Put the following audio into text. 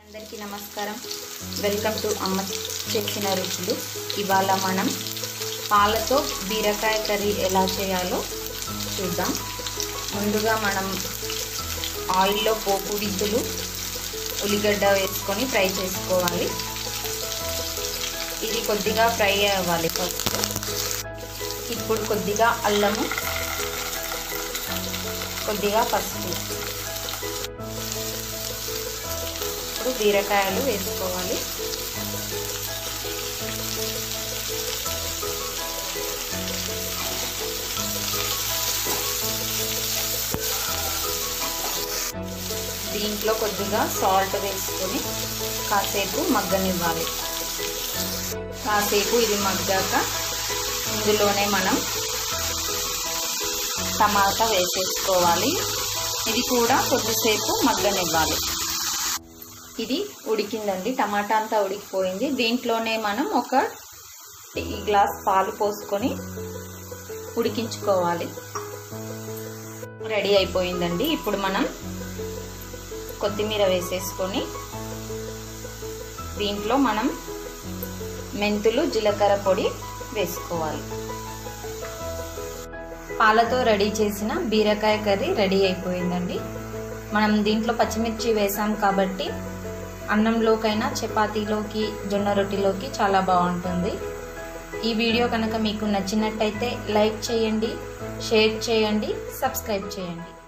అందరికీ నమస్కారం welcome to అమ్మ చేసిన రుచులు ఇవాళ మనం పాలతో బీరకాయ కర్రీ ఎలా చేయాలో చూద్దాం ముందుగా మనం ఆయిల్లో పోపు దిద్దులు ఉల్లిగడ్డ వేసుకొని ఫ్రై చేసుకోవాలి ఇది కొద్దిగా ఫ్రై అవ్వాలి ఫస్ట్ ఇప్పుడు కొద్దిగా అల్లము కొద్దిగా పసుపు ఇప్పుడు బీరకాయలు వేసుకోవాలి దీంట్లో కొద్దిగా సాల్ట్ వేసుకొని కాసేపు మగ్గనివ్వాలి కాసేపు ఇది మగ్గాక ఇందులోనే మనం టమాటా వేసేసుకోవాలి ఇది కూడా కొద్దిసేపు మగ్గనివ్వాలి ఇది ఉడికిందండి టమాటా అంతా ఉడికిపోయింది దీంట్లోనే మనం ఒక టీ గ్లాస్ పాలు పోసుకొని ఉడికించుకోవాలి రెడీ అయిపోయిందండి ఇప్పుడు మనం కొత్తిమీర వేసేసుకొని దీంట్లో మనం మెంతులు జీలకర్ర పొడి వేసుకోవాలి పాలతో రెడీ చేసిన బీరకాయ కర్రీ రెడీ అయిపోయిందండి మనం దీంట్లో పచ్చిమిర్చి వేసాం కాబట్టి అన్నంలోకైనా చపాతీలోకి జొన్న రొట్టెలోకి చాలా బాగుంటుంది ఈ వీడియో కనుక మీకు నచ్చినట్టయితే లైక్ చేయండి షేర్ చేయండి సబ్స్క్రైబ్ చేయండి